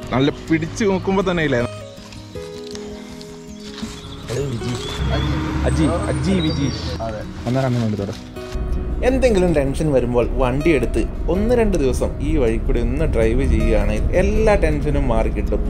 നല്ല പിടിച്ചു നോക്കുമ്പോൾ തന്നെ ഇല്ലേ അജി അജി വിജി അന്നേരം അന്ന് വേണ്ടി എന്തെങ്കിലും ടെൻഷൻ വരുമ്പോൾ വണ്ടി എടുത്ത് ഒന്ന് രണ്ട് ദിവസം ഈ വഴി കൂടി ഒന്ന് ഡ്രൈവ് ചെയ്യുകയാണെങ്കിൽ എല്ലാ ടെൻഷനും മാറി കിട്ടും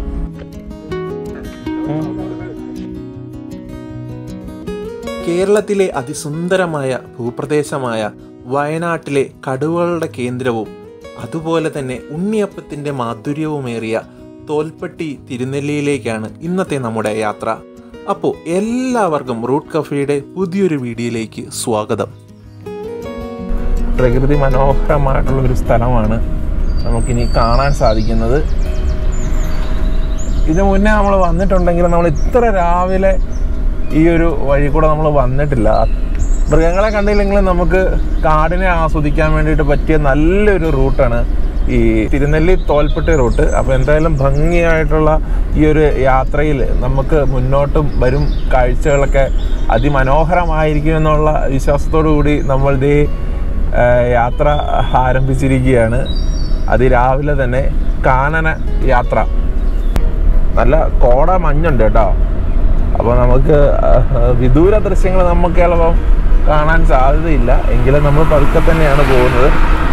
കേരളത്തിലെ അതിസുന്ദരമായ ഭൂപ്രദേശമായ വയനാട്ടിലെ കടുവകളുടെ കേന്ദ്രവും അതുപോലെ തന്നെ ഉണ്ണിയപ്പത്തിന്റെ മാധുര്യവുമേറിയ തോൽപ്പെട്ടി തിരുനെല്ലിയിലേക്കാണ് ഇന്നത്തെ നമ്മുടെ യാത്ര അപ്പോൾ എല്ലാവർക്കും റൂട്ട് കഫേയുടെ പുതിയൊരു വീഡിയോയിലേക്ക് സ്വാഗതം പ്രകൃതി മനോഹരമായിട്ടുള്ള ഒരു സ്ഥലമാണ് നമുക്കിനി കാണാൻ സാധിക്കുന്നത് ഇതിനു മുന്നേ നമ്മൾ വന്നിട്ടുണ്ടെങ്കിൽ നമ്മൾ ഇത്ര രാവിലെ ഈ ഒരു വഴി കൂടെ നമ്മൾ വന്നിട്ടില്ല മൃഗങ്ങളെ കണ്ടില്ലെങ്കിലും നമുക്ക് കാടിനെ ആസ്വദിക്കാൻ വേണ്ടിയിട്ട് പറ്റിയ നല്ലൊരു റൂട്ടാണ് ഈ തിരുനെല്ലി തോൽപ്പെട്ടി റൂട്ട് അപ്പോൾ എന്തായാലും ഭംഗിയായിട്ടുള്ള ഈ ഒരു യാത്രയിൽ നമുക്ക് മുന്നോട്ടും വരും കാഴ്ചകളൊക്കെ അതിമനോഹരമായിരിക്കും എന്നുള്ള വിശ്വാസത്തോടു കൂടി നമ്മൾ ഇതേ യാത്ര ആരംഭിച്ചിരിക്കുകയാണ് അതിരാവിലെ തന്നെ കാനന യാത്ര നല്ല കോട മഞ്ഞുണ്ട് കേട്ടോ അപ്പോൾ നമുക്ക് വിദൂര ദൃശ്യങ്ങൾ നമുക്ക് ചിലപ്പം കാണാൻ സാധ്യതയില്ല എങ്കിലും നമ്മൾ പതുക്കെ തന്നെയാണ് പോകുന്നത്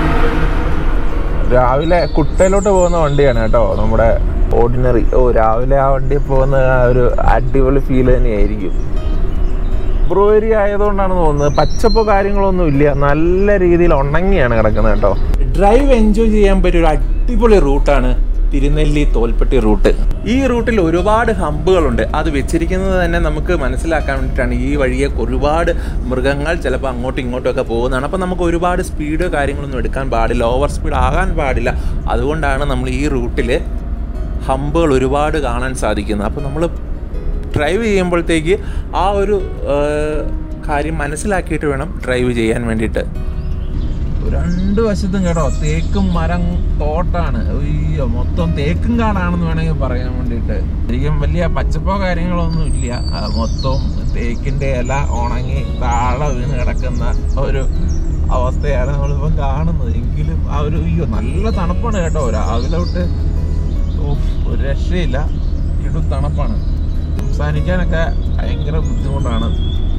രാവിലെ കുട്ടയിലോട്ട് പോകുന്ന വണ്ടിയാണ് കേട്ടോ നമ്മുടെ ഓർഡിനറി ഓ രാവിലെ ആ വണ്ടി പോകുന്ന ആ ഒരു അടിപൊളി ഫീൽ തന്നെയായിരിക്കും ഫെബ്രുവരി ആയതുകൊണ്ടാണ് തോന്നുന്നത് പച്ചപ്പോ കാര്യങ്ങളൊന്നും ഇല്ല നല്ല രീതിയിൽ ഉണങ്ങിയാണ് കിടക്കുന്നത് കേട്ടോ ഡ്രൈവ് എൻജോയ് ചെയ്യാൻ പറ്റിയ ഒരു അടിപൊളി റൂട്ടാണ് തിരുനെല്ലി തോൽപ്പെട്ടി റൂട്ട് ഈ റൂട്ടിൽ ഒരുപാട് ഹമ്പുകളുണ്ട് അത് വെച്ചിരിക്കുന്നത് തന്നെ നമുക്ക് മനസ്സിലാക്കാൻ വേണ്ടിയിട്ടാണ് ഈ വഴിയെ ഒരുപാട് മൃഗങ്ങൾ ചിലപ്പോൾ അങ്ങോട്ടും ഇങ്ങോട്ടും ഒക്കെ പോകുന്നതാണ് അപ്പോൾ നമുക്ക് ഒരുപാട് സ്പീഡ് കാര്യങ്ങളൊന്നും എടുക്കാൻ പാടില്ല ഓവർ സ്പീഡ് ആകാൻ പാടില്ല അതുകൊണ്ടാണ് നമ്മൾ ഈ റൂട്ടിൽ ഹമ്പുകൾ ഒരുപാട് കാണാൻ സാധിക്കുന്നത് അപ്പോൾ നമ്മൾ ഡ്രൈവ് ചെയ്യുമ്പോഴത്തേക്ക് ആ ഒരു ആ, കാര്യം മനസ്സിലാക്കിയിട്ട് വേണം ഡ്രൈവ് ചെയ്യാൻ വേണ്ടിയിട്ട് രണ്ട് വശത്തും കേട്ടോ തേക്കും മരം തോട്ടാണ് അയ്യോ മൊത്തം തേക്കും കാടാണെന്ന് വേണമെങ്കിൽ പറയാൻ വേണ്ടിയിട്ട് ശരിക്കും വലിയ പച്ചപ്പോ കാര്യങ്ങളൊന്നും ഇല്ല ആ, മൊത്തം തേക്കിന്റെ ഇല ഉണങ്ങി താഴെ വീണ് കിടക്കുന്ന ഒരു അവസ്ഥയാണ് നമ്മളിപ്പം കാണുന്നത് എങ്കിലും ആ ഒരു അയ്യോ നല്ല തണുപ്പാണ് കേട്ടോ രാവിലെ തൊട്ട് ഓഫ് ഒരു രക്ഷയില്ല ഇടു തണുപ്പാണ് സംസാരിക്കാനൊക്കെ ഭയങ്കര ബുദ്ധിമുട്ടാണ്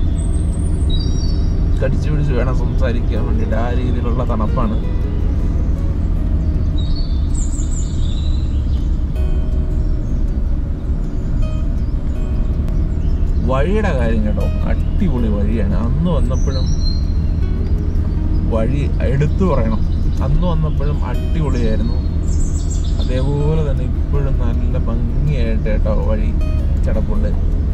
കടിച്ചു പിടിച്ച് വേണം സംസാരിക്കാൻ വേണ്ടിയിട്ട് ആ രീതിയിലുള്ള തണുപ്പാണ് വഴിയുടെ കാര്യം കേട്ടോ അടിപൊളി വഴിയാണ് അന്ന് വന്നപ്പോഴും വഴി എടുത്തു പറയണം അന്ന് വന്നപ്പോഴും അടിപൊളിയായിരുന്നു അതേപോലെ തന്നെ ഇപ്പോഴും നല്ല ഭംഗിയായിട്ട് കേട്ടോ വഴി കിടപ്പുണ്ട്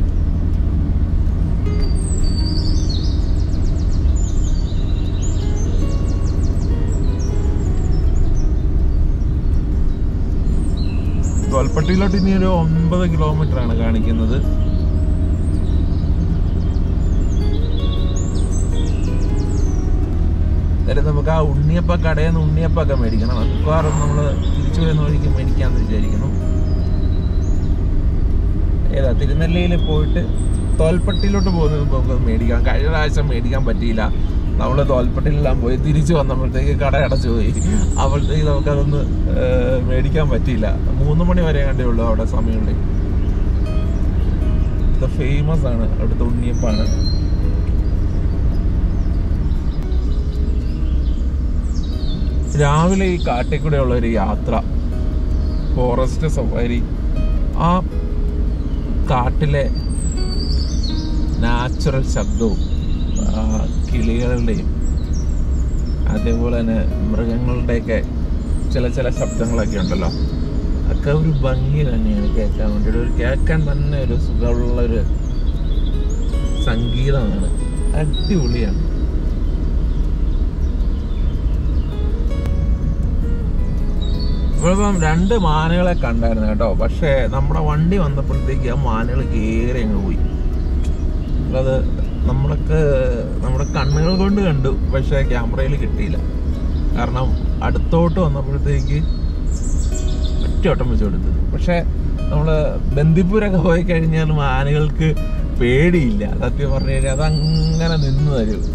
തോൽപ്പട്ടിയിലോട്ട് ഇനി ഒരു ഒൻപത് കിലോമീറ്റർ ആണ് കാണിക്കുന്നത് അതായത് നമുക്ക് ആ ഉണ്ണിയപ്പ കടയിൽ നിന്ന് ഉണ്ണിയപ്പൊക്കെ മേടിക്കണം മിക്കവാറും നമ്മൾ തിരിച്ചു വരുന്ന വഴിക്ക് മേടിക്കാന്ന് വിചാരിക്കുന്നു ഏതാ തിരുനെല്ലിയിൽ പോയിട്ട് തോൽപ്പട്ടിയിലോട്ട് പോകുന്നത് നമുക്ക് മേടിക്കാം കഴിഞ്ഞ പ്രാവശ്യം മേടിക്കാൻ പറ്റിയില്ല നമ്മൾ തോൽപ്പട്ടിയിലെല്ലാം പോയി തിരിച്ചു വന്നപ്പോഴത്തേക്ക് കട അടച്ചു പോയി അപ്പോഴത്തേക്ക് നമുക്കതൊന്ന് ഏർ, മേടിക്കാൻ പറ്റിയില്ല മൂന്ന് മണി വരെ കണ്ടേ ഉള്ളൂ അവിടെ സമയമുള്ളി ഇത് ഫേമസ് ആണ് അവിടുത്തെ ഉണ്ണിയപ്പാണ് രാവിലെ ഈ കാട്ടിൽ കൂടെയുള്ള ഒരു യാത്ര ഫോറസ്റ്റ് സഫാരി ആ കാട്ടിലെ നാച്ചുറൽ ശബ്ദവും ആ കിളികളുടെയും അതേപോലെ തന്നെ മൃഗങ്ങളുടെയൊക്കെ ചില ചില ശബ്ദങ്ങളൊക്കെ ഉണ്ടല്ലോ ഒക്കെ ഒരു ഭംഗി തന്നെയാണ് കേൾക്കാൻ വേണ്ടിയിട്ട് ഒരു കേൾക്കാൻ തന്നെ ഒരു സുഖമുള്ള ഒരു സംഗീതമാണ് അടിപൊളിയാണ് ഇപ്പം രണ്ട് മാനുകളെ കണ്ടായിരുന്നു കേട്ടോ പക്ഷേ നമ്മുടെ വണ്ടി വന്നപ്പോഴത്തേക്ക് ആ മാനുകൾ കയറി അങ്ങ് പോയി അത് നമ്മൾക്ക് നമ്മുടെ കണ്ണുകൾ കൊണ്ട് കണ്ടു പക്ഷേ ക്യാമറയിൽ കിട്ടിയില്ല കാരണം അടുത്തോട്ട് വന്നപ്പോഴത്തേക്ക് ഒറ്റ ഓട്ടം വെച്ച് കൊടുത്തത് പക്ഷേ നമ്മൾ ബന്ദിപ്പൂരൊക്കെ പോയി കഴിഞ്ഞാൽ മാനുകൾക്ക് പേടിയില്ല സത്യം പറഞ്ഞു കഴിഞ്ഞാൽ അതങ്ങനെ നിന്ന് തരും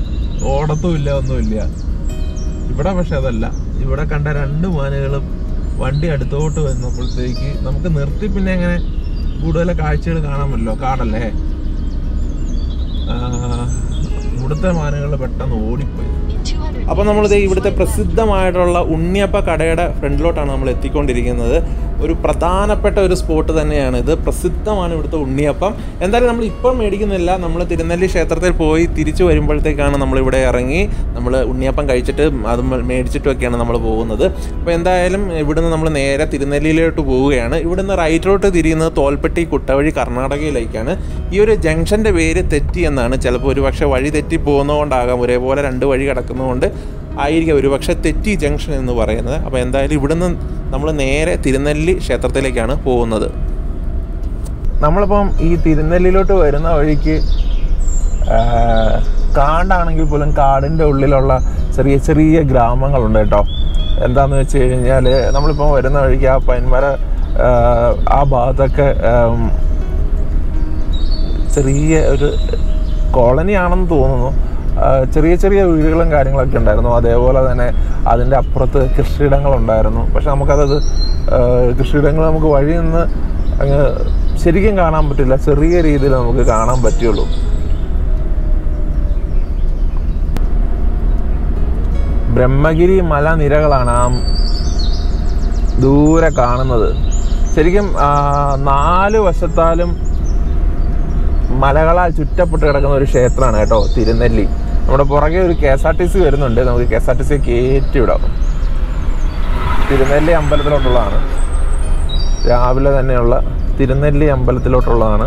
ഓടത്തുമില്ല ഒന്നുമില്ല ഇവിടെ പക്ഷെ അതല്ല ഇവിടെ കണ്ട രണ്ട് മാനുകളും വണ്ടി അടുത്തോട്ട് വന്നപ്പോഴത്തേക്ക് നമുക്ക് നിർത്തി പിന്നെ അങ്ങനെ കൂടുതൽ കാഴ്ചകൾ കാണാൻ പറ്റില്ലോ കാടല്ലേ ആ, ഇവിടുത്തെ മാനുകൾ പെട്ടെന്ന് ഓടിപ്പോയി അപ്പോൾ നമ്മളിത് ഇവിടുത്തെ പ്രസിദ്ധമായിട്ടുള്ള ഉണ്ണിയപ്പ കടയുടെ ഫ്രണ്ടിലോട്ടാണ് നമ്മൾ എത്തിക്കൊണ്ടിരിക്കുന്നത് ഒരു പ്രധാനപ്പെട്ട ഒരു സ്പോട്ട് തന്നെയാണ് ഇത് പ്രസിദ്ധമാണ് ഇവിടുത്തെ ഉണ്ണിയപ്പം എന്തായാലും നമ്മൾ ഇപ്പം മേടിക്കുന്നില്ല നമ്മൾ തിരുനെല്ലി ക്ഷേത്രത്തിൽ പോയി തിരിച്ചു വരുമ്പോഴത്തേക്കാണ് നമ്മൾ ഇവിടെ ഇറങ്ങി നമ്മൾ ഉണ്ണിയപ്പം കഴിച്ചിട്ട് അത് മേടിച്ചിട്ടൊക്കെയാണ് നമ്മൾ പോകുന്നത് അപ്പോൾ എന്തായാലും ഇവിടുന്ന് നമ്മൾ നേരെ തിരുനെല്ലിയിലോട്ട് പോവുകയാണ് ഇവിടുന്ന് റൈറ്റിലോട്ട് തിരിയുന്നത് തോൽപ്പെട്ടി കുട്ടവഴി കർണാടകയിലേക്കാണ് ഈ ഒരു ജംഗ്ഷൻ്റെ പേര് തെറ്റി എന്നാണ് ചിലപ്പോൾ ഒരു പക്ഷേ വഴി തെറ്റി പോകുന്നതുകൊണ്ടാകാം ഒരേപോലെ രണ്ട് വഴി കിടക്കുന്നതുകൊണ്ട് ആയിരിക്കും ഒരു പക്ഷേ തെറ്റി ജംഗ്ഷൻ എന്ന് പറയുന്നത് അപ്പോൾ എന്തായാലും ഇവിടുന്ന് നമ്മൾ നേരെ തിരുനെല്ലി ക്ഷേത്രത്തിലേക്കാണ് പോകുന്നത് നമ്മളിപ്പം ഈ തിരുനെല്ലിയിലോട്ട് വരുന്ന വഴിക്ക് ആ, കാടാണെങ്കിൽ പോലും കാടിൻ്റെ ഉള്ളിലുള്ള ചെറിയ ചെറിയ ഗ്രാമങ്ങളുണ്ട് കേട്ടോ എന്താന്ന് വെച്ച് കഴിഞ്ഞാൽ നമ്മളിപ്പം വരുന്ന വഴിക്ക് ആ പൈൻമര ആ, ആ ഭാഗത്തൊക്കെ ആം, ചെറിയ ഒരു കോളനി ആണെന്ന് തോന്നുന്നു ആ, ചെറിയ ചെറിയ വീടുകളും കാര്യങ്ങളൊക്കെ ഉണ്ടായിരുന്നു അതേപോലെ തന്നെ അതിൻ്റെ അപ്പുറത്ത് കൃഷിയിടങ്ങളുണ്ടായിരുന്നു പക്ഷെ നമുക്കത് ആ, കൃഷിയിടങ്ങൾ നമുക്ക് വഴി നിന്ന് അങ്ങ് ശരിക്കും കാണാൻ പറ്റില്ല ചെറിയ രീതിയിൽ നമുക്ക് കാണാൻ പറ്റുള്ളൂ ബ്രഹ്മഗിരി മലനിരകളാണ് ആ ദൂരെ കാണുന്നത് ശരിക്കും ആ, നാല് വശത്താലും മലകളാൽ ചുറ്റപ്പെട്ട് കിടക്കുന്ന ഒരു ക്ഷേത്രമാണ് കേട്ടോ തിരുനെല്ലി നമ്മുടെ പുറകെ ഒരു K S R T C വരുന്നുണ്ട് നമുക്ക് K S R T C കയറ്റി വിടാം തിരുനെല്ലി അമ്പലത്തിലോട്ടുള്ളതാണ് രാവിലെ തന്നെയുള്ള തിരുനെല്ലി അമ്പലത്തിലോട്ടുള്ളതാണ്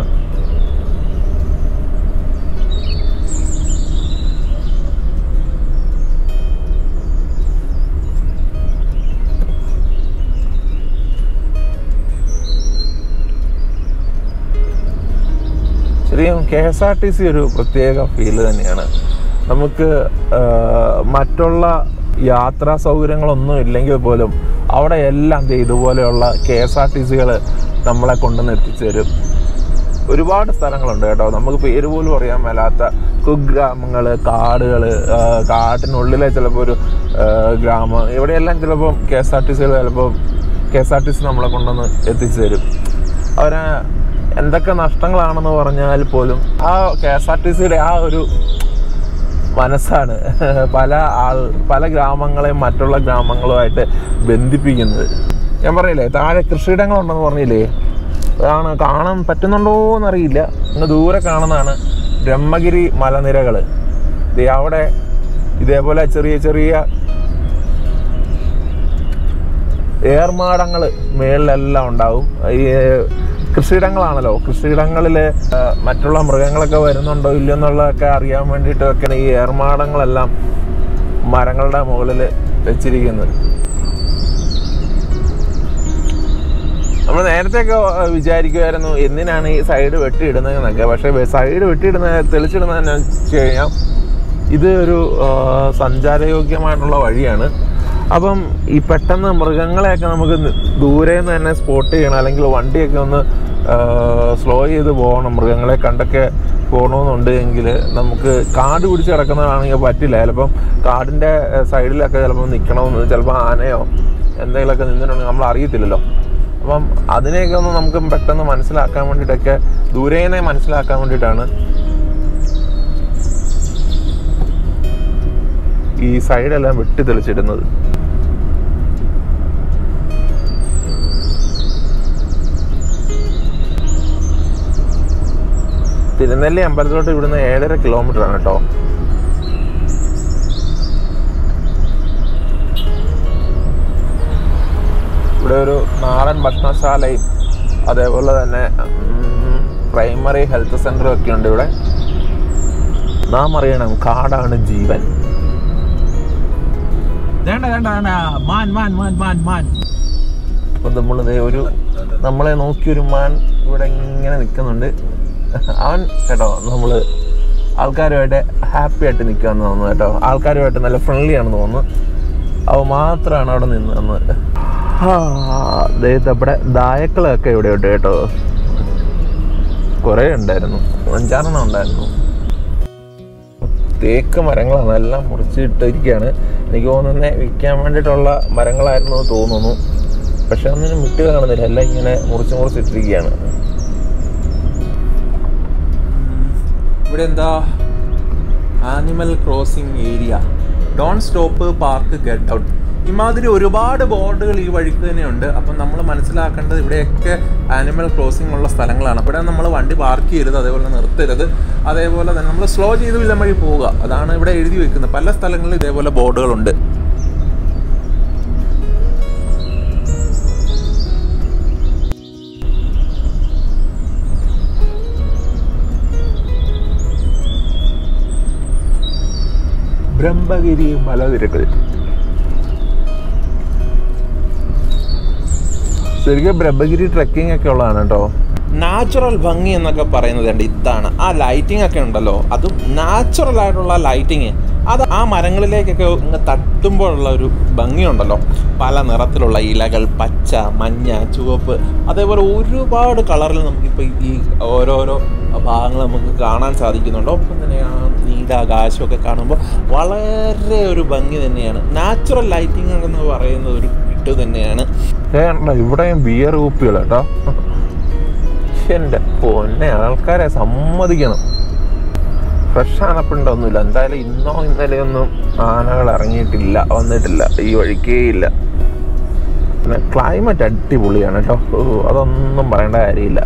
ശരിക്കും K S R T C ഒരു പ്രത്യേക ഫീല് തന്നെയാണ് നമുക്ക് ആ, മറ്റുള്ള യാത്രാ സൗകര്യങ്ങളൊന്നും ഇല്ലെങ്കിൽ പോലും അവിടെ എല്ലാം ദേ ഇതുപോലെയുള്ള കെ എസ് ആർ ടി സികൾ നമ്മളെ കൊണ്ടുവന്ന് എത്തിച്ചു തരും ഒരുപാട് സ്ഥലങ്ങളുണ്ട് കേട്ടോ നമുക്ക് പേര് പോലും അറിയാൻ മേലാത്ത കുഗ്രാമങ്ങൾ കാടുകൾ കാട്ടിനുള്ളിലെ ചിലപ്പോൾ ഒരു ആ, ഗ്രാമം ഇവിടെയെല്ലാം ചിലപ്പോൾ കെ എസ് ആർ ടി സികൾ ചിലപ്പോൾ K S R T C നമ്മളെ കൊണ്ടുവന്ന് എത്തിച്ചു തരും അവരെ എന്തൊക്കെ നഷ്ടങ്ങളാണെന്ന് പറഞ്ഞാൽ പോലും ആ കെ എസ് ആർ ടി സിയുടെ ആ ഒരു മനസ്സാണ് പല ആൾ പല ഗ്രാമങ്ങളെയും മറ്റുള്ള ഗ്രാമങ്ങളുമായിട്ട് ബന്ധിപ്പിക്കുന്നത് ഞാൻ പറയില്ലേ താഴെ കൃഷിയിടങ്ങളുണ്ടെന്ന് പറഞ്ഞില്ലേ അതാണ് കാണാൻ പറ്റുന്നുണ്ടോ എന്നറിയില്ല അങ്ങ് ദൂരെ കാണുന്നതാണ് ബ്രഹ്മഗിരി മലനിരകൾ ദേ അവിടെ ഇതേപോലെ ചെറിയ ചെറിയ ഏർമാടങ്ങൾ മേളിലെല്ലാം ഉണ്ടാവും ഈ കൃഷിയിടങ്ങളാണല്ലോ കൃഷിയിടങ്ങളിൽ മറ്റുള്ള മൃഗങ്ങളൊക്കെ വരുന്നുണ്ടോ ഇല്ലയോ എന്നുള്ളതൊക്കെ അറിയാൻ വേണ്ടിയിട്ടൊക്കെയാണ് ഈ ഏർമാടങ്ങളെല്ലാം മരങ്ങളുടെ മുകളിൽ വെച്ചിരിക്കുന്നത് നമ്മൾ നേരത്തെയൊക്കെ വിചാരിക്കുമായിരുന്നു എന്തിനാണ് ഈ സൈഡ് വെട്ടിയിടുന്നതെന്നൊക്കെ പക്ഷേ സൈഡ് വെട്ടിയിടുന്നത് തെളിച്ചിടുന്നതെന്ന് വെച്ച് കഴിഞ്ഞാൽ ഇത് ഒരു ആ, സഞ്ചാരയോഗ്യമായിട്ടുള്ള വഴിയാണ് അപ്പം ഈ പെട്ടെന്ന് മൃഗങ്ങളെയൊക്കെ നമുക്ക് നി- ദൂരെ നിന്ന് തന്നെ സ്പോട്ട് ചെയ്യണം അല്ലെങ്കിൽ വണ്ടിയൊക്കെ ഒന്ന് സ്ലോ ചെയ്ത് പോകണം മൃഗങ്ങളെ കണ്ടൊക്കെ പോകണമെന്നുണ്ട് എങ്കിൽ നമുക്ക് കാട് പിടിച്ച് കിടക്കുന്നതാണെങ്കിൽ പറ്റില്ല ചിലപ്പം കാടിൻ്റെ സൈഡിലൊക്കെ ചിലപ്പോൾ നിൽക്കണമെന്ന് ചിലപ്പോൾ ആനയോ എന്തെങ്കിലുമൊക്കെ നിന്നിട്ടുണ്ടെങ്കിൽ നമ്മൾ അറിയത്തില്ലല്ലോ അപ്പം അതിനെയൊക്കെ ഒന്ന് നമുക്ക് പെട്ടെന്ന് മനസ്സിലാക്കാൻ വേണ്ടിയിട്ടൊക്കെ ദൂരേനെ മനസ്സിലാക്കാൻ വേണ്ടിയിട്ടാണ് ഈ സൈഡെല്ലാം വെട്ടി തെളിച്ചിടുന്നത് തിരുനെല്ലി അമ്പലത്തിലോട്ട് ഇവിടുന്ന് ഏഴര കിലോമീറ്റർ ആണ് കേട്ടോ ഇവിടെ ഒരു നാടൻ ഭക്ഷണശാലയും അതേപോലെ തന്നെ ഉം, പ്രൈമറി ഹെൽത്ത് സെൻ്ററും ഒക്കെ ഉണ്ട് ഇവിടെ നാം അറിയണം കാടാണ് ജീവൻ വേണ്ട വേണ്ട വേണ്ട മാൻ മാൻ മാൻ മാൻ മാൻ അപ്പം നമ്മൾ ഒരു നമ്മളെ നോക്കി ഒരു മാൻ ഇവിടെ ഇങ്ങനെ നിൽക്കുന്നുണ്ട് അവൻ കേട്ടോ നമ്മൾ ആൾക്കാരുമായിട്ട് ഹാപ്പി ആയിട്ട് നിൽക്കാന്ന് തോന്നുന്നു കേട്ടോ ആൾക്കാരുമായിട്ട് നല്ല ഫ്രണ്ട്ലി ആണെന്ന് തോന്നുന്നു അവ മാത്രമാണ് അവിടെ നിന്ന് തന്നത് ആ ദേ നമ്മുടെ ദായക്കളൊക്കെ ഇവിടെ ഉണ്ട് കേട്ടോ കുറേ ഉണ്ടായിരുന്നു അഞ്ചാറെണ്ണം ഉണ്ടായിരുന്നു തേക്ക് മരങ്ങളാണ് എല്ലാം മുറിച്ചിട്ടിരിക്കുകയാണ് എനിക്ക് തോന്നുന്നത് വിൽക്കാൻ വേണ്ടിയിട്ടുള്ള മരങ്ങളായിരുന്നു എന്ന് തോന്നുന്നു പക്ഷെ ഒന്നിനും വിട്ട് കാണുന്നില്ല എല്ലാം ഇങ്ങനെ മുറിച്ച് മുറിച്ചിട്ടിരിക്കുകയാണ് ഇവിടെ എന്താ animal crossing area don't stop park get out ഇമാതിരി ഒരുപാട് ബോർഡുകൾ ഈ വഴിക്ക് തന്നെയുണ്ട് അപ്പം നമ്മൾ മനസ്സിലാക്കേണ്ടത് ഇവിടെയൊക്കെ ആനിമൽ ക്രോസിംഗ് ഉള്ള സ്ഥലങ്ങളാണ് ഇവിടെ നമ്മൾ വണ്ടി പാർക്ക് ചെയ്യരുത് അതേപോലെ നിർത്തരുത് അതേപോലെ തന്നെ നമ്മൾ സ്ലോ ചെയ്ത് വില്ലം വഴി പോവുക അതാണ് ഇവിടെ എഴുതി വെക്കുന്നത് പല സ്ഥലങ്ങളിലും ഇതേപോലെ ബോർഡുകളുണ്ട് ബ്രഹ്മഗിരി മലനിരകൾ ശരിക്കും ബ്രഹ്മഗിരി ട്രെക്കിംഗ് ഒക്കെ ഉള്ളതാണ് കേട്ടോ നാച്ചുറൽ ഭംഗി എന്നൊക്കെ പറയുന്നത് ഉണ്ട് ഇതാണ് ആ ലൈറ്റിംഗ് ഒക്കെ ഉണ്ടല്ലോ അതും നാച്ചുറൽ ആയിട്ടുള്ള ലൈറ്റിങ് അത് ആ മരങ്ങളിലേക്കൊക്കെ ഇങ്ങ് തട്ടുമ്പോഴുള്ള ഒരു ഭംഗിയുണ്ടല്ലോ പല നിറത്തിലുള്ള ഇലകൾ പച്ച മഞ്ഞ ചുവപ്പ് അതേപോലെ ഒരുപാട് കളറിൽ നമുക്കിപ്പോൾ ഈ ഓരോരോ ഭാഗങ്ങൾ നമുക്ക് കാണാൻ സാധിക്കുന്നുണ്ട് ഒപ്പം തന്നെ ആ നീലാകാശമൊക്കെ കാണുമ്പോൾ വളരെ ഒരു ഭംഗി തന്നെയാണ് നാച്ചുറൽ ലൈറ്റിംഗ് എന്ന് പറയുന്നത് ഒരു കിട്ട് തന്നെയാണ് ഇവിടെയും ബിയർ കുപ്പികൾ കേട്ടോ എൻ്റെ പൊന്നെ ആൾക്കാരെ സമ്മതിക്കണം ഫ്രഷ് ആനപ്പിണ്ടൊന്നുമില്ല എന്തായാലും ഇന്നോ ഇന്നലെയൊന്നും ആനകൾ ഇറങ്ങിയിട്ടില്ല വന്നിട്ടില്ല ഈ വഴിക്കേ ഇല്ല പിന്നെ ക്ലൈമറ്റ് അടിപൊളിയാണ് കേട്ടോ ഓ, അതൊന്നും പറയേണ്ട കാര്യമില്ല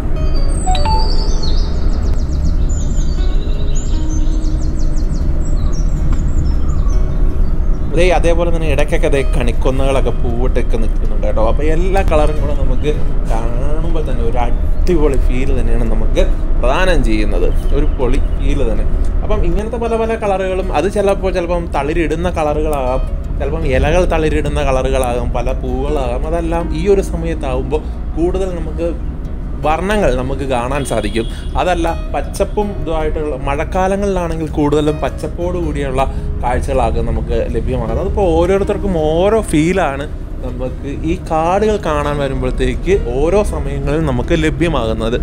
ദേ അതേപോലെ തന്നെ ഇടയ്ക്കൊക്കെ ദേ കണിക്കൊന്നകളൊക്കെ പൂവിട്ടൊക്കെ നിൽക്കുന്നുണ്ട് കേട്ടോ അപ്പോൾ എല്ലാ കളറും കൂടെ നമുക്ക് കാണുമ്പോൾ തന്നെ ഒരു അടിപൊളി ഫീൽ തന്നെയാണ് നമുക്ക് പ്രദാനം ചെയ്യുന്നത് ഒരു പൊളി ഫീൽ തന്നെ അപ്പം ഇങ്ങനത്തെ പല പല കളറുകളും അത് ചിലപ്പോൾ ചിലപ്പം തളിരിടുന്ന കളറുകളാകാം ചിലപ്പം ഇലകൾ തളിരിടുന്ന കളറുകളാകാം പല പൂവുകളാകാം അതെല്ലാം ഈ ഒരു സമയത്താവുമ്പോൾ കൂടുതൽ നമുക്ക് വർണ്ണങ്ങൾ നമുക്ക് കാണാൻ സാധിക്കും അതല്ല പച്ചപ്പും ഇതുമായിട്ടുള്ള മഴക്കാലങ്ങളിലാണെങ്കിൽ കൂടുതലും പച്ചപ്പോട് കൂടിയുള്ള കാഴ്ചകളാകും നമുക്ക് ലഭ്യമാകുന്നത് അതിപ്പോൾ ഓരോരുത്തർക്കും ഓരോ ഫീലാണ് നമുക്ക് ഈ കാടുകൾ കാണാൻ വരുമ്പോഴത്തേക്ക് ഓരോ സമയങ്ങളിൽ നമുക്ക് ലഭ്യമാകുന്നത്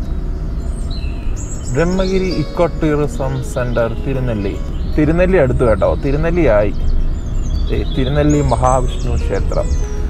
Brahmagiri eco tourism centre Thirunelli Thirunelli അടുത്ത് കേട്ടോ തിരുനെല്ലിയായി ദേ, തിരുനെല്ലി മഹാവിഷ്ണു ക്ഷേത്രം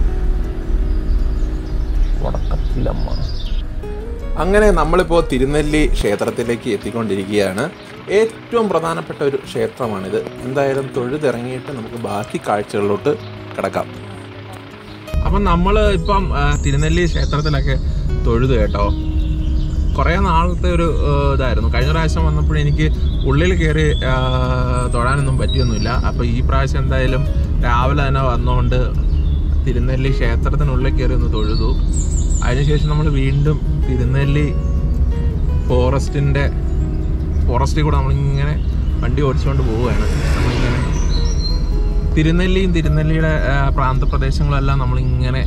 വടക്കത്തിലമ്മ അങ്ങനെ നമ്മളിപ്പോൾ തിരുനെല്ലി ക്ഷേത്രത്തിലേക്ക് എത്തിക്കൊണ്ടിരിക്കുകയാണ് ഏറ്റവും പ്രധാനപ്പെട്ട ഒരു ക്ഷേത്രമാണിത് എന്തായാലും തൊഴുതിറങ്ങിയിട്ട് നമുക്ക് ബാക്കി കാഴ്ചകളിലോട്ട് കിടക്കാം അപ്പം നമ്മൾ ഇപ്പം ആ, തിരുനെല്ലി ക്ഷേത്രത്തിലൊക്കെ തൊഴുത് കേട്ടോ കുറേ നാളത്തെ ഒരു ആ, ഇതായിരുന്നു കഴിഞ്ഞ പ്രാവശ്യം വന്നപ്പോൾ എനിക്ക് ഉള്ളിൽ കയറി ആ, തൊഴാനൊന്നും പറ്റിയൊന്നുമില്ല അപ്പോൾ ഈ പ്രാവശ്യം എന്തായാലും രാവിലെ തന്നെ വന്നുകൊണ്ട് തിരുനെല്ലി ക്ഷേത്രത്തിനുള്ളിൽ കയറി ഒന്ന് തൊഴുതു അതിനുശേഷം നമ്മൾ വീണ്ടും തിരുനെല്ലി ഫോറസ്റ്റിൻ്റെ ഫോറസ്റ്റിൽ കൂടെ നമ്മളിങ്ങനെ വണ്ടി ഓടിച്ചുകൊണ്ട് പോവുകയാണ് നമ്മളിങ്ങനെ തിരുനെല്ലിയും തിരുനെല്ലിയുടെ ആ, പ്രാന്തപ്രദേശങ്ങളെല്ലാം നമ്മളിങ്ങനെ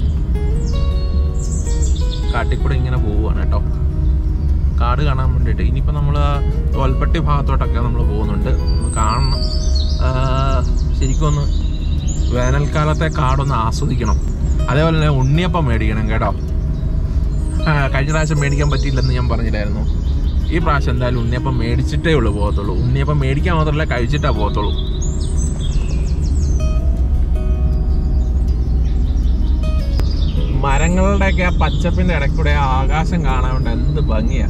കാട്ടിക്കൂടെ ഇങ്ങനെ പോവുകയാണ് കേട്ടോ കാട് കാണാൻ വേണ്ടിയിട്ട് ഇനിയിപ്പോൾ നമ്മൾ തോൽപ്പട്ടി ഭാഗത്തോട്ടൊക്കെ നമ്മൾ പോകുന്നുണ്ട് ഒന്ന് കാണണം ആ, ശരിക്കും ഒന്ന് വേനൽക്കാലത്തെ കാടൊന്ന് ആസ്വദിക്കണം അതേപോലെ തന്നെ ഉണ്ണിയപ്പം മേടിക്കണം കേട്ടോ ആ, കഴിഞ്ഞ പ്രാവശ്യം മേടിക്കാൻ പറ്റിയില്ലെന്ന് ഞാൻ പറഞ്ഞില്ലായിരുന്നു ഈ പ്രാവശ്യം എന്തായാലും ഉണ്ണിയപ്പം മേടിച്ചിട്ടേ ഉള്ളൂ പോകത്തുള്ളൂ ഉണ്ണിയപ്പം മേടിക്കാൻ മാത്രമല്ല കഴിച്ചിട്ടാ പോകത്തുള്ളൂ മരങ്ങളുടെയൊക്കെ ആ പച്ചപ്പിന്റെ ഇടയ്ക്കൂടെ ആ ആകാശം കാണാൻ വേണ്ട എന്ത് ഭംഗിയാ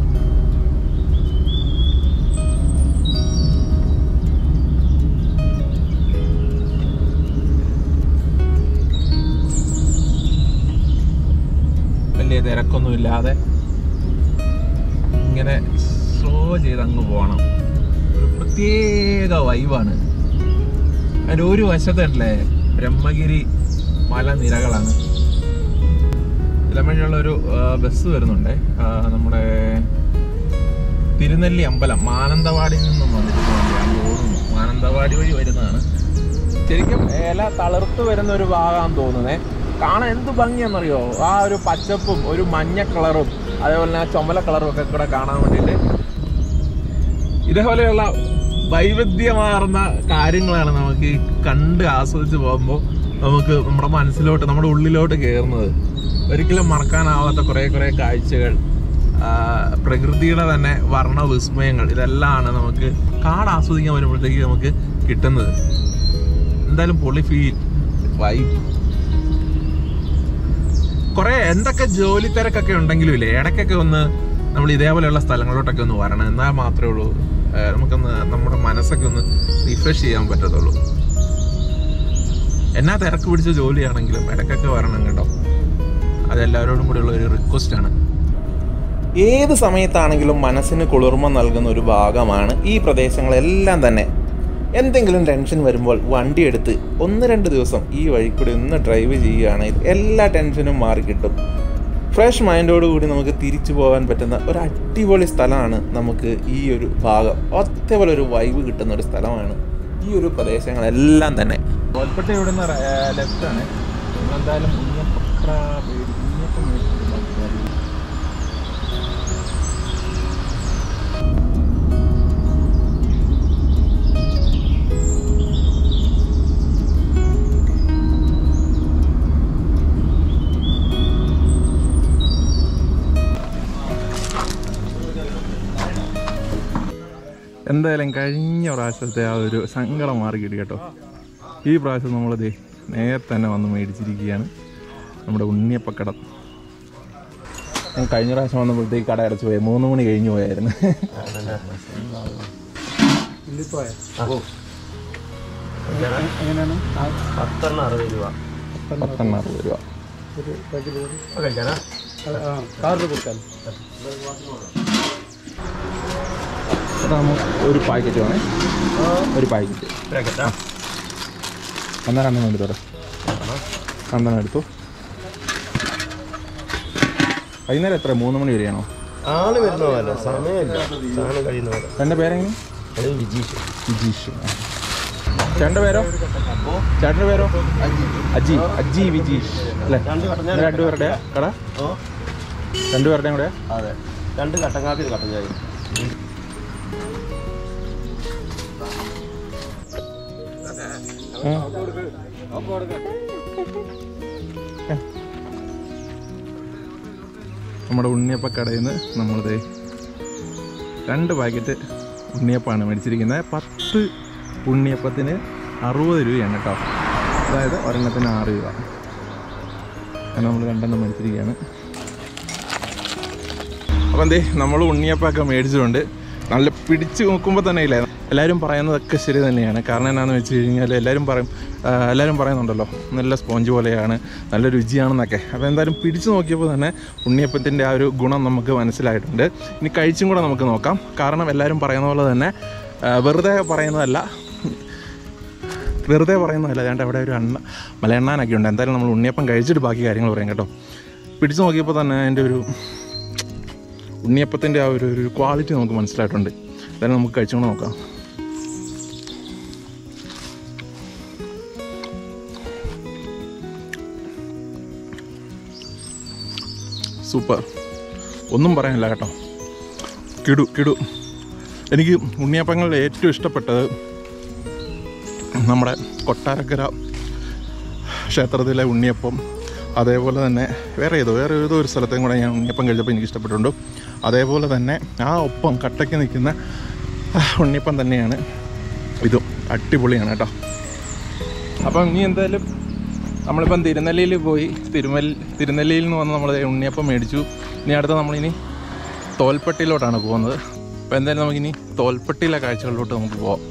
വലിയ തിരക്കൊന്നും ഇല്ലാതെ ഇങ്ങനെ സ്ലോ ചെയ്ത് അങ്ങ് പോകണം ഒരു പ്രത്യേക വൈവാണ് അതിൻ്റെ ഒരു വശത്തല്ലേ ബ്രഹ്മഗിരി മലനിരകളാണ് ഇലമഴിയുള്ള ഒരു ബസ് വരുന്നുണ്ട് നമ്മുടെ തിരുനെല്ലി അമ്പലം മാനന്തവാടിയിൽ നിന്നും വന്നിരിക്കുന്ന വണ്ടിയാണ് തോന്നുന്നു മാനന്തവാടി വഴി വരുന്നതാണ് ശരിക്കും ഇല തളിർത്ത് വരുന്ന ഒരു ഭാഗമാണെന്ന് തോന്നുന്നേ കാണാൻ എന്ത് ഭംഗിയാണെന്നറിയോ ആ ഒരു പച്ചപ്പും ഒരു മഞ്ഞ കളറും അതേപോലെ തന്നെ ആ ചുമല കളറും ഒക്കെ കൂടെ കാണാൻ വേണ്ടിയിട്ട് ഇതേപോലെയുള്ള വൈവിധ്യമാർന്ന കാര്യങ്ങളാണ് നമുക്ക് ഈ കണ്ട് ആസ്വദിച്ച് പോകുമ്പോൾ നമുക്ക് നമ്മുടെ മനസ്സിലോട്ട് നമ്മുടെ ഉള്ളിലോട്ട് കയറുന്നത് ഒരിക്കലും മറക്കാനാവാത്ത കുറേ കുറേ കാഴ്ചകൾ ആ, പ്രകൃതിയുടെ തന്നെ വർണ്ണ വിസ്മയങ്ങൾ ഇതെല്ലാമാണ് നമുക്ക് കാട് ആസ്വദിക്കാൻ വരുമ്പോഴത്തേക്ക് നമുക്ക് കിട്ടുന്നത് എന്തായാലും പൊളി ഫീൽ വൈബ് കുറെ എന്തൊക്കെ ജോലി തിരക്കൊക്കെ ഉണ്ടെങ്കിലും ഇല്ലേ ഇടയ്ക്കൊക്കെ ഒന്ന് നമ്മൾ ഇതേപോലെയുള്ള സ്ഥലങ്ങളിലോട്ടൊക്കെ ഒന്ന് വരണം എന്നാൽ മാത്രമേ ഉള്ളൂ ഏഹ്, നമുക്കൊന്ന് നമ്മുടെ മനസ്സൊക്കെ ഒന്ന് റിഫ്രഷ് ചെയ്യാൻ പറ്റത്തുള്ളൂ എന്നാ തിരക്ക് പിടിച്ച ജോലിയാണെങ്കിലും ഇടയ്ക്കൊക്കെ വരണം കേട്ടോ അതെല്ലാവരോടും കൂടിയുള്ള ഒരു റിക്വസ്റ്റ് ആണ് ഏത് സമയത്താണെങ്കിലും മനസ്സിന് കുളിർമ നൽകുന്ന ഒരു ഭാഗമാണ് ഈ പ്രദേശങ്ങളെല്ലാം തന്നെ എന്തെങ്കിലും ടെൻഷൻ വരുമ്പോൾ വണ്ടി എടുത്ത് ഒന്ന് രണ്ട് ദിവസം ഈ വഴി കൂടി ഒന്ന് ഡ്രൈവ് ചെയ്യുകയാണെങ്കിൽ എല്ലാ ടെൻഷനും മാറിക്കിട്ടും ഫ്രഷ് മൈൻഡോടുകൂടി നമുക്ക് തിരിച്ചു പോകാൻ പറ്റുന്ന ഒരു അടിപൊളി സ്ഥലമാണ് നമുക്ക് ഈ ഒരു ഭാഗം അതേപോലെ ഒരു വൈബ് കിട്ടുന്ന ഒരു സ്ഥലമാണ് ഈ ഒരു പ്രദേശങ്ങളെല്ലാം തന്നെ തോൽപ്പട്ട ഇവിടുന്ന് ലെഫ്റ്റ് ആണ് എന്തായാലും ഉണ്ണിയപ്പത്ര ഉണ്ണിയപ്പം മേടിച്ചിട്ടുണ്ടാവും എന്തായാലും കഴിഞ്ഞ പ്രാവശ്യത്തെ ആ ഒരു സങ്കടം മാറി കിട്ടി കേട്ടോ ഈ പ്രാവശ്യം നമ്മളത് നേരത്തെ തന്നെ വന്ന് മേടിച്ചിരിക്കുകയാണ് നമ്മുടെ ഉണ്ണിയപ്പക്കട ഞാൻ കഴിഞ്ഞ പ്രാവശ്യം വന്നപ്പോഴത്തേക്ക് കട അടച്ചു പോയി മൂന്ന് മണി കഴിഞ്ഞു പോയായിരുന്നു പത്തെണ്ണം അറുപത് രൂപ പത്തെണ്ണം അറുപത് രൂപ കഴിക്കാനാ ചേട്ടാ നമുക്ക് ഒരു പാക്കറ്റ് വേണേ ഒരു പാക്കറ്റ് പാക്കറ്റാ എന്നാ രണ്ടെണ്ണം എടുത്തോടെ രണ്ടെണ്ണം എടുത്തു വൈകുന്നേരം എത്ര മൂന്ന് മണി വരെയാണോ ആള് വരുന്ന പോലെ സമയമില്ല സാധനം കഴിയുന്ന പോലെ എൻ്റെ പേരെങ്ങനെ അത് വിജീഷ് വിജീഷ് ചേട്ടൻ്റെ പേരോ ചേട്ടൻ്റെ പേരോ അജി അജി വിജീഷ് അല്ലേ രണ്ട് കട്ടൻ ഇത് രണ്ടുപേരുടെ കട ഓ രണ്ടുപേരുടെയും കൂടെ അതെ രണ്ട് കട്ടൻ കാപ്പി ഒരു കട്ടൻ ചായ നമ്മുടെ ഉണ്ണിയപ്പ കടയിൽ നിന്ന് നമ്മളിത് രണ്ട് പാക്കറ്റ് ഉണ്ണിയപ്പമാണ് മേടിച്ചിരിക്കുന്നത് പത്ത് ഉണ്ണിയപ്പത്തിന് അറുപത് രൂപയാണ് കേട്ടോ അതായത് ഒരെണ്ണത്തിന് ആറ് രൂപ അങ്ങനെ നമ്മൾ രണ്ടെണ്ണം മേടിച്ചിരിക്കുകയാണ് അപ്പം എന്തേ നമ്മൾ ഉണ്ണിയപ്പമൊക്കെ മേടിച്ചുകൊണ്ട് നല്ല പിടിച്ച് നോക്കുമ്പോൾ തന്നെ ഇല്ലേ എല്ലാവരും പറയുന്നതൊക്കെ ശരി തന്നെയാണ് കാരണം എന്നാന്ന് വെച്ച് കഴിഞ്ഞാൽ എല്ലാവരും പറയും ആ, എല്ലാവരും പറയുന്നുണ്ടല്ലോ നല്ല സ്പോഞ്ച് പോലെയാണ് നല്ല രുചിയാണെന്നൊക്കെ അപ്പോൾ എന്തായാലും പിടിച്ച് നോക്കിയപ്പോൾ തന്നെ ഉണ്ണിയപ്പത്തിൻ്റെ ആ ഒരു ഗുണം നമുക്ക് മനസ്സിലായിട്ടുണ്ട് ഇനി കഴിച്ചും കൂടെ നമുക്ക് നോക്കാം കാരണം എല്ലാവരും പറയുന്ന പോലെ തന്നെ ആ, വെറുതെ പറയുന്നതല്ല വെറുതെ പറയുന്നതല്ല അതുകൊണ്ട് അവിടെ ഒരു അണ്ണ മലയെണ്ണാനൊക്കെ ഉണ്ട് എന്തായാലും നമ്മൾ ഉണ്ണിയപ്പം കഴിച്ചിട്ട് ബാക്കി കാര്യങ്ങൾ പറയാം കേട്ടോ പിടിച്ച് നോക്കിയപ്പോൾ തന്നെ അതിൻ്റെ ഒരു ഉണ്ണിയപ്പത്തിൻ്റെ ആ ഒരു ഒരു ക്വാളിറ്റി നമുക്ക് മനസ്സിലായിട്ടുണ്ട് എന്തായാലും നമുക്ക് കഴിച്ചുകൊണ്ട് നോക്കാം സൂപ്പർ ഒന്നും പറയാനില്ല കേട്ടോ കിടു കിടു എനിക്ക് ഉണ്ണിയപ്പങ്ങളിൽ ഏറ്റവും ഇഷ്ടപ്പെട്ടത് നമ്മുടെ കൊട്ടാരക്കര ക്ഷേത്രത്തിലെ ഉണ്ണിയപ്പം അതേപോലെ തന്നെ വേറെ ഏതോ വേറെ ഏതോ ഒരു സ്ഥലത്തേയും കൂടെ ഞാൻ ഉണ്ണിയപ്പം കഴിച്ചപ്പോൾ എനിക്ക് ഇഷ്ടപ്പെട്ടിട്ടുണ്ട് അതേപോലെ തന്നെ ആ ഒപ്പം കട്ടയ്ക്ക് നിൽക്കുന്ന ആ, ഉണ്ണിയപ്പം തന്നെയാണ് ഇതും അടിപൊളിയാണ് കേട്ടോ അപ്പം ഇനി എന്തായാലും നമ്മളിപ്പം തിരുനെല്ലിയിൽ പോയി തിരുമൽ തിരുനെല്ലിയിൽ നിന്ന് വന്ന് നമ്മൾ ഉണ്ണിയപ്പം മേടിച്ചു ഇനി അടുത്ത നമ്മളിനി തോൽപ്പട്ടിയിലോട്ടാണ് പോകുന്നത് അപ്പോൾ എന്തായാലും നമുക്കിനി തോൽപ്പട്ടിയിലെ കാഴ്ചകളിലോട്ട് നമുക്ക് പോവാം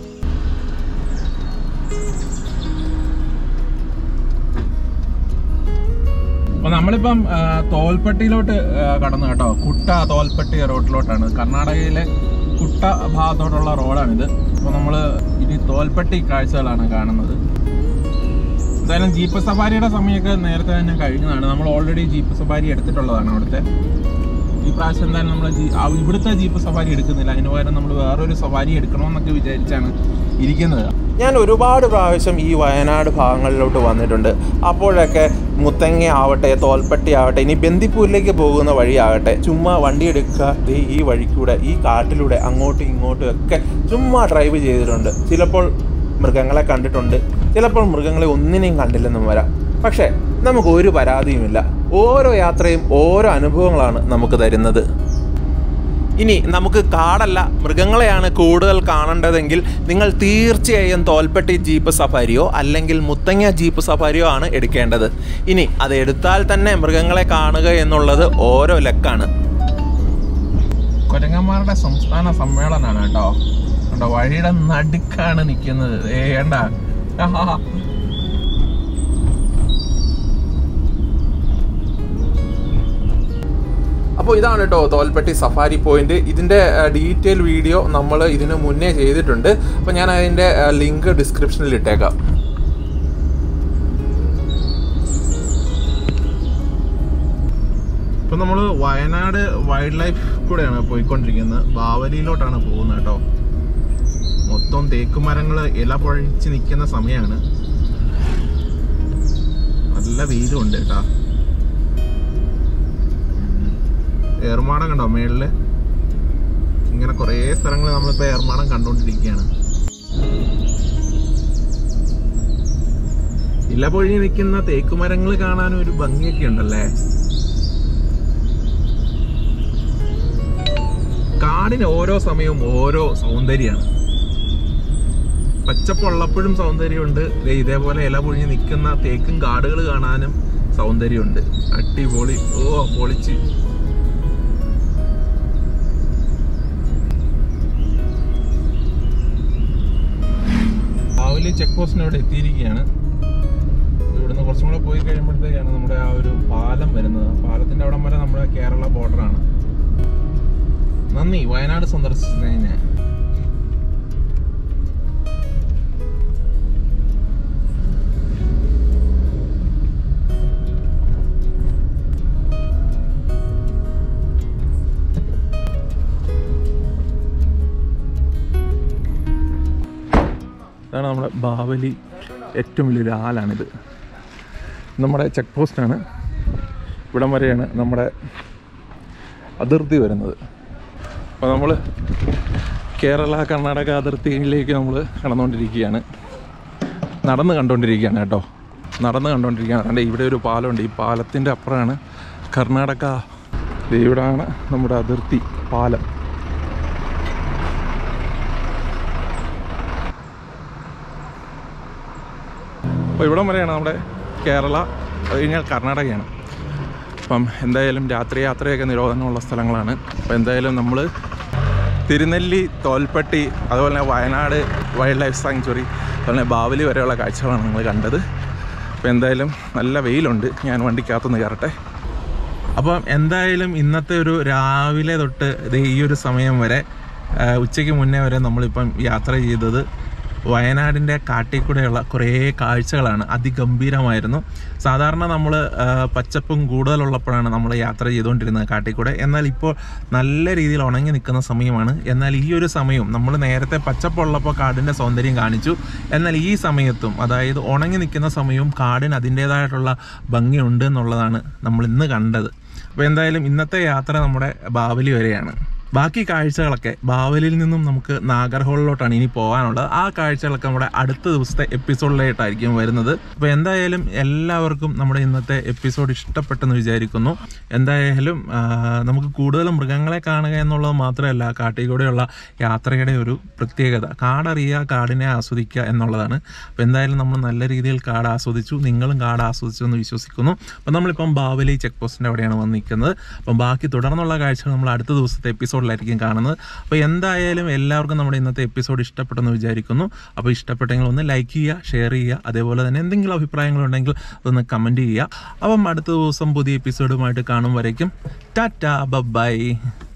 അപ്പൊ നമ്മളിപ്പം ആ, തോൽപ്പട്ടിയിലോട്ട് ആ, കടന്നു കേട്ടോ കുട്ട തോൽപ്പട്ടി റോഡിലോട്ടാണ് കർണാടകയിലെ കുട്ട ഭാഗത്തോട്ടുള്ള റോഡാണിത് അപ്പോൾ നമ്മൾ ഇനി തോൽപ്പട്ടി കാഴ്ചകളാണ് കാണുന്നത് എന്തായാലും ജീപ്പ് സഫാരിയുടെ സമയമൊക്കെ നേരത്തെ തന്നെ കഴിഞ്ഞതാണ് നമ്മൾ ഓൾറെഡി ജീപ്പ് സഫാരി എടുത്തിട്ടുള്ളതാണ് അവിടുത്തെ ഈ പ്രാവശ്യം എന്തായാലും നമ്മൾ ഇവിടുത്തെ ജീപ്പ് സഫാരി എടുക്കുന്നില്ല അതിന് പകരം നമ്മൾ വേറൊരു സഫാരി എടുക്കണമെന്നൊക്കെ വിചാരിച്ചാണ് ഇരിക്കുന്നത് ഞാൻ ഒരുപാട് പ്രാവശ്യം ഈ വയനാട് ഭാഗങ്ങളിലോട്ട് വന്നിട്ടുണ്ട് അപ്പോഴൊക്കെ മുത്തങ്ങ ആവട്ടെ തോൽപ്പട്ടി ആവട്ടെ ഇനി ബന്ദിപ്പൂരിലേക്ക് പോകുന്ന വഴിയാകട്ടെ ചുമ്മാ വണ്ടി എടുക്കുക ദേ ഈ വഴിക്കൂടെ ഈ കാട്ടിലൂടെ അങ്ങോട്ടും ഇങ്ങോട്ടും ഒക്കെ ചുമ്മാ ഡ്രൈവ് ചെയ്തിട്ടുണ്ട് ചിലപ്പോൾ മൃഗങ്ങളെ കണ്ടിട്ടുണ്ട് ചിലപ്പോൾ മൃഗങ്ങളെ ഒന്നിനെയും കണ്ടില്ലെന്നും വരാം പക്ഷേ നമുക്ക് ഒരു പരാതിയുമില്ല ഓരോ യാത്രയും ഓരോ അനുഭവങ്ങളാണ് നമുക്ക് തരുന്നത് ഇനി നമുക്ക് കാടല്ല മൃഗങ്ങളെയാണ് കൂടുതൽ കാണേണ്ടതെങ്കിൽ നിങ്ങൾ തീർച്ചയായും തോൽപ്പെട്ടി ജീപ്പ് സഫാരിയോ അല്ലെങ്കിൽ മുത്തങ്ങ ജീപ്പ് സഫാരിയോ ആണ് എടുക്കേണ്ടത് ഇനി അത് എടുത്താൽ തന്നെ മൃഗങ്ങളെ കാണുക എന്നുള്ളത് ഓരോ ലക്കാണ് കൊരങ്ങന്മാരുടെ സംസ്ഥാന സമ്മേളനമാണ് കേട്ടോ കണ്ടോ വഴിയുടെ നടുക്കാണ് നിൽക്കുന്നത് ഏ കണ്ട അപ്പോൾ ഇതാണ് കേട്ടോ തോൽപ്പെട്ടി സഫാരി പോയിന്റ് ഇതിൻ്റെ ഡീറ്റെയിൽ വീഡിയോ നമ്മൾ ഇതിനു മുന്നേ ചെയ്തിട്ടുണ്ട് അപ്പോൾ ഞാൻ അതിൻ്റെ ലിങ്ക് ഡിസ്ക്രിപ്ഷനിൽ ഇട്ടേക്കാം ഇപ്പൊ നമ്മള് വയനാട് വൈൽഡ് ലൈഫ് കൂടെയാണ് പോയിക്കൊണ്ടിരിക്കുന്നത് ബാവലിയിലോട്ടാണ് പോകുന്നത് കേട്ടോ മൊത്തം തേക്കുമരങ്ങള് ഇല പൊഴിച്ച് നിൽക്കുന്ന സമയമാണ് നല്ല വെയിലും ഉണ്ട് കേട്ടാ ഏർമാടം കണ്ടോ മേളില് ഇങ്ങനെ കുറേ സ്ഥലങ്ങൾ നമ്മളിപ്പോ ഏർമാടം കണ്ടോണ്ടിരിക്കുകയാണ് ഇല പൊഴിഞ്ഞ് നിൽക്കുന്ന തേക്കുമരങ്ങൾ കാണാനും ഒരു ഭംഗിയൊക്കെ ഉണ്ടല്ലേ കാടിന് ഓരോ സമയവും ഓരോ സൗന്ദര്യമാണ് പച്ചപ്പുള്ളപ്പോഴും സൗന്ദര്യമുണ്ട് ദേ ഇതേപോലെ ഇല പൊഴിഞ്ഞ് നിൽക്കുന്ന തേക്കും കാടുകൾ കാണാനും സൗന്ദര്യമുണ്ട് അടിപൊളി ഓ പൊളിച്ച് രാവിലെ ചെക്ക് പോസ്റ്റിന് അവിടെ എത്തിയിരിക്കുകയാണ് ഇവിടുന്ന് കുറച്ചും കൂടെ പോയി കഴിയുമ്പോഴത്തേക്കാണ് നമ്മുടെ ആ ഒരു പാലം വരുന്നത് പാലത്തിന്റെ അവിടം വരെ നമ്മുടെ കേരള ബോർഡറാണ് നന്ദി വയനാട് സന്ദർശിച്ചതിന് ഇതാണ് നമ്മുടെ ബാവലി ഏറ്റവും വലിയൊരു ആലാണിത് നമ്മുടെ ചെക്ക് പോസ്റ്റാണ് ഇവിടം വരെയാണ് നമ്മുടെ അതിർത്തി വരുന്നത് അപ്പോൾ നമ്മൾ കേരള കർണാടക അതിർത്തിയിലേക്ക് നമ്മൾ കടന്നുകൊണ്ടിരിക്കുകയാണ് നടന്ന് കണ്ടുകൊണ്ടിരിക്കുകയാണ് കേട്ടോ നടന്ന് കണ്ടുകൊണ്ടിരിക്കുകയാണ് കണ്ടേ ഇവിടെ ഒരു പാലമുണ്ട് ഈ പാലത്തിൻ്റെ അപ്പുറമാണ് കർണാടക ദേ ഇവിടാണ് നമ്മുടെ അതിർത്തി പാലം അപ്പോൾ ഇവിടം വരെയാണ് നമ്മുടെ കേരള അത് കഴിഞ്ഞാൽ കർണാടകയാണ് അപ്പം എന്തായാലും രാത്രി യാത്രയൊക്കെ നിരോധനമുള്ള സ്ഥലങ്ങളാണ് അപ്പോൾ എന്തായാലും നമ്മൾ തിരുനെല്ലി തോൽപ്പെട്ടി അതുപോലെ തന്നെ വയനാട് വൈൽഡ് ലൈഫ് സാങ്ച്വറി അതുപോലെ തന്നെ ബാവലി വരെയുള്ള കാഴ്ചകളാണ് നമ്മൾ കണ്ടത് അപ്പോൾ എന്തായാലും നല്ല വെയിലുണ്ട് ഞാൻ വണ്ടിക്കകത്തുനിന്ന് കയറട്ടെ അപ്പം എന്തായാലും ഇന്നത്തെ ഒരു രാവിലെ തൊട്ട് ദേ ഈ ഒരു സമയം വരെ ആ, ഉച്ചയ്ക്ക് മുന്നേ വരെ നമ്മളിപ്പം യാത്ര ചെയ്തത് വയനാടിൻ്റെ കാട്ടിൽ കൂടെയുള്ള കുറേ കാഴ്ചകളാണ് അതിഗംഭീരമായിരുന്നു സാധാരണ നമ്മൾ പച്ചപ്പും കൂടുതലുള്ളപ്പോഴാണ് നമ്മൾ യാത്ര ചെയ്തുകൊണ്ടിരുന്നത് കാട്ടിൽ കൂടെ എന്നാൽ ഇപ്പോൾ നല്ല രീതിയിൽ ഉണങ്ങി നിൽക്കുന്ന സമയമാണ് എന്നാൽ ഈ ഒരു സമയവും നമ്മൾ നേരത്തെ പച്ചപ്പുള്ളപ്പോൾ കാടിൻ്റെ സൗന്ദര്യം കാണിച്ചു എന്നാൽ ഈ സമയത്തും അതായത് ഉണങ്ങി നിൽക്കുന്ന സമയവും കാടിന് അതിൻ്റേതായിട്ടുള്ള ഭംഗിയുണ്ട് എന്നുള്ളതാണ് നമ്മൾ ഇന്ന് കണ്ടത് അപ്പോൾ എന്തായാലും ഇന്നത്തെ യാത്ര നമ്മുടെ ബാവലി വരെയാണ് ബാക്കി കാഴ്ചകളൊക്കെ ബാവലിൽ നിന്നും നമുക്ക് നാഗർഹോളിലോട്ടാണ് ഇനി പോകാനുള്ളത് ആ കാഴ്ചകളൊക്കെ നമ്മുടെ അടുത്ത ദിവസത്തെ എപ്പിസോഡിലായിട്ടായിരിക്കും വരുന്നത് അപ്പോൾ എന്തായാലും എല്ലാവർക്കും നമ്മുടെ ഇന്നത്തെ എപ്പിസോഡ് ഇഷ്ടപ്പെട്ടെന്ന് വിചാരിക്കുന്നു എന്തായാലും ആ, നമുക്ക് കൂടുതലും മൃഗങ്ങളെ കാണുക എന്നുള്ളത് മാത്രമല്ല കാട്ടിൽ കൂടെയുള്ള യാത്രയുടെ ഒരു പ്രത്യേകത കാടറിയുക കാടിനെ ആസ്വദിക്കുക എന്നുള്ളതാണ് അപ്പോൾ എന്തായാലും നമ്മൾ നല്ല രീതിയിൽ കാട് ആസ്വദിച്ചു നിങ്ങളും കാട് ആസ്വദിച്ചു എന്ന് വിശ്വസിക്കുന്നു അപ്പോൾ നമ്മളിപ്പം ബാവലി ചെക്ക് പോസ്റ്റിൻ്റെ അവിടെയാണ് വന്ന് നിൽക്കുന്നത് അപ്പം ബാക്കി തുടർന്നുള്ള കാഴ്ചകൾ നമ്മൾ അടുത്ത ദിവസത്തെ എപ്പിസോഡിലായിരിക്കും കാണുന്നത് അപ്പോൾ എന്തായാലും എല്ലാവർക്കും നമ്മുടെ ഇന്നത്തെ എപ്പിസോഡ് ഇഷ്ടപ്പെട്ടെന്ന് വിചാരിക്കുന്നു അപ്പോൾ ഇഷ്ടപ്പെട്ടെങ്കിൽ ഒന്ന് ലൈക്ക് ചെയ്യുക ഷെയർ ചെയ്യുക അതേപോലെ തന്നെ എന്തെങ്കിലും അഭിപ്രായങ്ങളുണ്ടെങ്കിൽ അതൊന്ന് കമൻറ്റ് ചെയ്യുക അപ്പം അടുത്ത ദിവസം പുതിയ എപ്പിസോഡുമായിട്ട് കാണും വരയ്ക്കും ടാറ്റ ബൈ